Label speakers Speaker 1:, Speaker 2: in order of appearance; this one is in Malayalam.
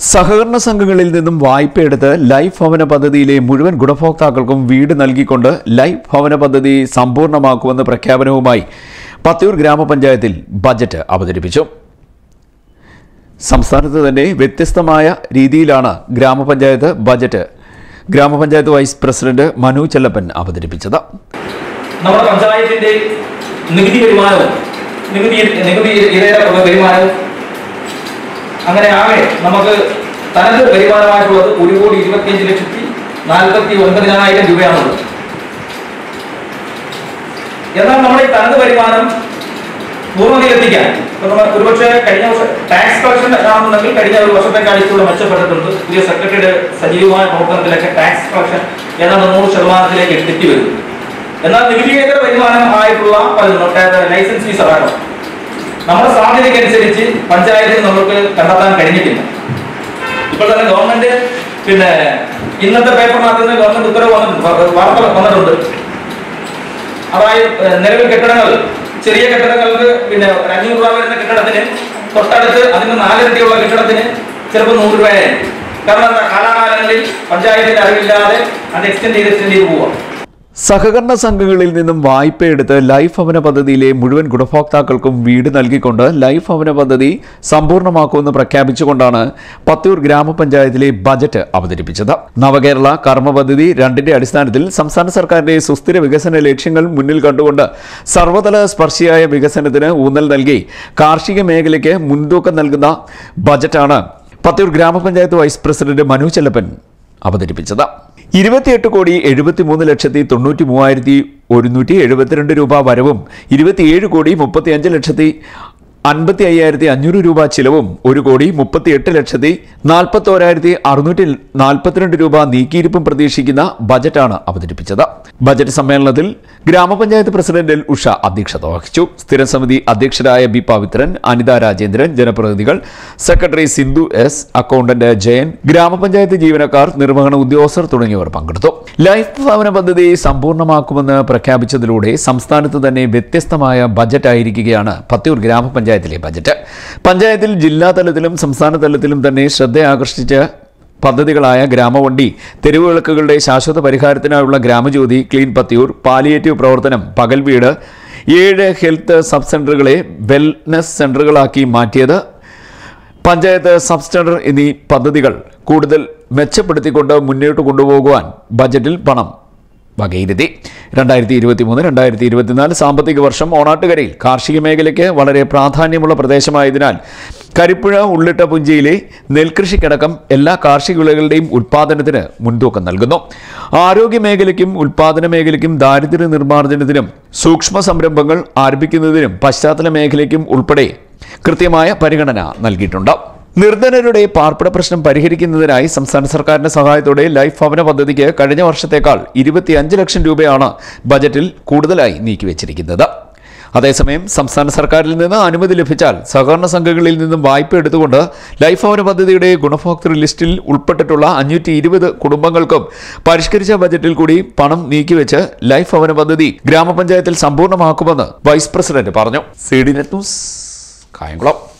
Speaker 1: സഹകരണ സംഘങ്ങളിൽ നിന്നും വായ്പയെടുത്ത് ലൈഫ് ഭവന പദ്ധതിയിലെ മുഴുവൻ ഗുണഭോക്താക്കൾക്കും വീട് നൽകിക്കൊണ്ട് ലൈഫ് ഭവന പദ്ധതി സമ്പൂർണ്ണമാക്കുമെന്ന പ്രഖ്യാപനവുമായി പത്തിയൂർ ഗ്രാമപഞ്ചായത്തിൽ ബജറ്റ് അവതരിപ്പിച്ചു സംസ്ഥാനത്ത് തന്നെ വ്യത്യസ്തമായ രീതിയിലാണ് ഗ്രാമപഞ്ചായത്ത് ബജറ്റ് ഗ്രാമപഞ്ചായത്ത് വൈസ് പ്രസിഡന്റ് മനു ചെല്ലപ്പൻ അവതരിപ്പിച്ചത്
Speaker 2: നമ്മുടെ പഞ്ചായത്തിന്റെ നികുതി വരുമാനവും നികുതി നികുതി ഇതര വരുമാനവും അങ്ങനെ ആകെ നമുക്ക് തനത് വരുമാനമായിട്ടുള്ളത് ഒരു കോടി ഇരുപത്തിയഞ്ച് ലക്ഷത്തി നാൽപ്പത്തി ഒൻപതിനായിരം രൂപയാണുള്ളത് എന്നാൽ നമ്മുടെ ഈ തനത് വരുമാനം പൂർണ്ണതയിലെത്തിക്കാൻ ഇപ്പൊ നമ്മൾ ഒരുപക്ഷെ കഴിഞ്ഞ വർഷം ടാക്സ് കളക്ഷൻ ആണെന്നുണ്ടെങ്കിൽ കഴിഞ്ഞ ഒരു വർഷത്തെക്കാഴ്ചയുള്ള മെച്ചപ്പെട്ടിട്ടുണ്ട് പുതിയ സെക്രട്ടറിയുടെ സജീവമായ പ്രവർത്തനത്തിലൊക്കെ ടാക്സ് കളക്ഷൻ ഏതാണ്ട് നൂറ് ശതമാനത്തിലേക്ക് എത്തി വരും എന്നാൽ നികുതിയേതര വരുമാനം ആയിട്ടുള്ള പലതും ലൈസൻസ് ഫീസ് അടക്കം നമ്മുടെ സാധ്യതയ്ക്കനുസരിച്ച് പഞ്ചായത്തിൽ നമുക്ക് കണ്ടെത്താൻ കഴിഞ്ഞിട്ടില്ല ഇപ്പോൾ തന്നെ ഗവൺമെന്റ് പിന്നെ ഇന്നത്തെ പേപ്പറിനകത്ത് നിന്ന് ഗവൺമെന്റ് ഉത്തരവ് വന്നിട്ടുണ്ട് വ- വാർത്ത വന്നിട്ടുണ്ട് അതായത് ഏഹ്, നിലവിൽ കെട്ടിടങ്ങൾ ചെറിയ കെട്ടിടങ്ങൾക്ക് പിന്നെ ഒരു അഞ്ഞൂറ് രൂപ വരുന്ന കെട്ടിടത്തിന് തൊട്ടടുത്ത് അതിന് നാലിരട്ടിയുള്ള കെട്ടിടത്തിന് ചിലപ്പോൾ നൂറ് രൂപയായിരിക്കും കാരണം എന്താ കാലാകാലങ്ങളിൽ പഞ്ചായത്തിന്റെ അറിവില്ലാതെ അത് എക്സ്റ്റെൻഡ് ചെയ്ത് എക്സ്റ്റെൻഡ് ചെയ്ത് പോവാം
Speaker 1: സഹകരണ സംഘങ്ങളിൽ നിന്നും വായ്പയെടുത്ത് ലൈഫ് ഭവന പദ്ധതിയിലെ മുഴുവൻ ഗുണഭോക്താക്കൾക്കും വീട് നൽകിക്കൊണ്ട് ലൈഫ് ഭവന പദ്ധതി സമ്പൂർണ്ണമാക്കുമെന്ന് പ്രഖ്യാപിച്ചുകൊണ്ടാണ് പത്തൂർ ഗ്രാമപഞ്ചായത്തിലെ ബജറ്റ് അവതരിപ്പിച്ചത് നവകേരള കർമ്മ പദ്ധതി രണ്ടിന്റെ അടിസ്ഥാനത്തിൽ സംസ്ഥാന സർക്കാരിന്റെ സുസ്ഥിര വികസന ലക്ഷ്യങ്ങൾ മുന്നിൽ കണ്ടുകൊണ്ട് സർവതല സ്പർശിയായ വികസനത്തിന് ഊന്നൽ നൽകി കാർഷിക മേഖലയ്ക്ക് മുൻതൂക്കം നൽകുന്ന ബജറ്റാണ് പത്തൂർ ഗ്രാമപഞ്ചായത്ത് വൈസ് പ്രസിഡന്റ് മനു ചെല്ലപ്പൻ അവതരിപ്പിച്ചത് ഇരുപത്തിയെട്ട് കോടി എഴുപത്തിമൂന്ന് ലക്ഷത്തി തൊണ്ണൂറ്റി മൂവായിരത്തി ഒരുന്നൂറ്റി എഴുപത്തിരണ്ട് രൂപ വരവും ഇരുപത്തിയേഴ് കോടി മുപ്പത്തിയഞ്ച് ലക്ഷത്തി അൻപത്തി അയ്യായിരത്തി അഞ്ഞൂറ് രൂപ ചിലവും ഒരു കോടി മുപ്പത്തിയെട്ട് ലക്ഷത്തി നാൽപ്പത്തോരായിരത്തി അറുന്നൂറ്റി നാൽപ്പത്തിരണ്ട് രൂപ നീക്കിയിരിപ്പും പ്രതീക്ഷിക്കുന്ന ബജറ്റാണ് അവതരിപ്പിച്ചത് ബജറ്റ് സമ്മേളനത്തിൽ ഗ്രാമപഞ്ചായത്ത് പ്രസിഡന്റ് എൽ ഉഷ അധ്യക്ഷത വഹിച്ചു സ്ഥിരം സമിതി അധ്യക്ഷരായ ബി പവിത്രൻ അനിത രാജേന്ദ്രൻ ജനപ്രതിനിധികൾ secretary Sindhu S accountant Jayan ഗ്രാമപഞ്ചായത്ത് ജീവനക്കാർ നിർവഹണ ഉദ്യോഗസ്ഥർ തുടങ്ങിയവർ പങ്കെടുത്തു ലൈഫ് ഭവന പദ്ധതി സമ്പൂർണ്ണമാക്കുമെന്ന് പ്രഖ്യാപിച്ചതിലൂടെ സംസ്ഥാനത്ത് തന്നെ വ്യത്യസ്തമായ ബജറ്റായിരിക്കുകയാണ് പത്തിയൂർ ഗ്രാമപഞ്ചായത്തിലെ ബജറ്റ് പഞ്ചായത്തിൽ ജില്ലാ തലത്തിലും സംസ്ഥാന തലത്തിലും തന്നെ ശ്രദ്ധ ആകർഷിച്ച പദ്ധതികളായ ഗ്രാമവണ്ടി തെരുവുവിളക്കുകളുടെ ശാശ്വത പരിഹാരത്തിനായുള്ള ഗ്രാമജ്യോതി ക്ലീൻ പത്തിയൂർ പാലിയേറ്റീവ് പ്രവർത്തനം പകൽ വീട് ഏഴ് ഹെൽത്ത് സബ് സെന്ററുകളെ വെൽനസ് സെന്ററുകളാക്കി മാറ്റിയത് പഞ്ചായത്ത് സബ് സെന്റർ എന്നീ പദ്ധതികൾ കൂടുതൽ മെച്ചപ്പെടുത്തിക്കൊണ്ട് മുന്നോട്ട് കൊണ്ടുപോകുവാൻ ബജറ്റിൽ പണം വകയിരുത്തി രണ്ടായിരത്തി ഇരുപത്തി മൂന്ന് രണ്ടായിരത്തി ഇരുപത്തിനാല് സാമ്പത്തിക വർഷം ഓണാട്ടുകരയിൽ കാർഷിക മേഖലയ്ക്ക് വളരെ പ്രാധാന്യമുള്ള പ്രദേശമായതിനാൽ കരിപ്പുഴ ഉള്ളിട്ട പുഞ്ചയിലെ നെൽകൃഷിക്കടക്കം എല്ലാ കാർഷിക വിളകളുടെയും ഉൽപ്പാദനത്തിന് മുൻതൂക്കം നൽകുന്നു ആരോഗ്യ മേഖലയ്ക്കും ഉൽപ്പാദന മേഖലയ്ക്കും ദാരിദ്ര്യ നിർമ്മാർജ്ജനത്തിനും സൂക്ഷ്മ സംരംഭങ്ങൾ ആരംഭിക്കുന്നതിനും പശ്ചാത്തല മേഖലയ്ക്കും ഉൾപ്പെടെ കൃത്യമായ പരിഗണന നൽകിയിട്ടുണ്ട് നിർധനരുടെ പാർപ്പിട പ്രശ്നം പരിഹരിക്കുന്നതിനായി സംസ്ഥാന സർക്കാരിന്റെ സഹായത്തോടെ ലൈഫ് ഭവന പദ്ധതിക്ക് കഴിഞ്ഞ വർഷത്തേക്കാൾ ഇരുപത്തിയഞ്ച് ലക്ഷം രൂപയാണ് ബജറ്റിൽ കൂടുതലായി നീക്കിവെച്ചിരിക്കുന്നത് അതേസമയം സംസ്ഥാന സർക്കാരിൽ നിന്ന് അനുമതി ലഭിച്ചാൽ സഹകരണ സംഘങ്ങളിൽ നിന്നും വായ്പ എടുത്തുകൊണ്ട് ലൈഫ് ഭവന പദ്ധതിയുടെ ഗുണഭോക്തൃ ലിസ്റ്റിൽ ഉൾപ്പെട്ടിട്ടുള്ള അഞ്ഞൂറ്റി ഇരുപത് കുടുംബങ്ങൾക്കും പരിഷ്കരിച്ച ബജറ്റിൽ കൂടി പണം നീക്കിവെച്ച് ലൈഫ് ഭവന പദ്ധതി ഗ്രാമപഞ്ചായത്തിൽ സമ്പൂർണ്ണമാക്കുമെന്ന് വൈസ് പ്രസിഡന്റ് പറഞ്ഞു C D net news Kayamkulam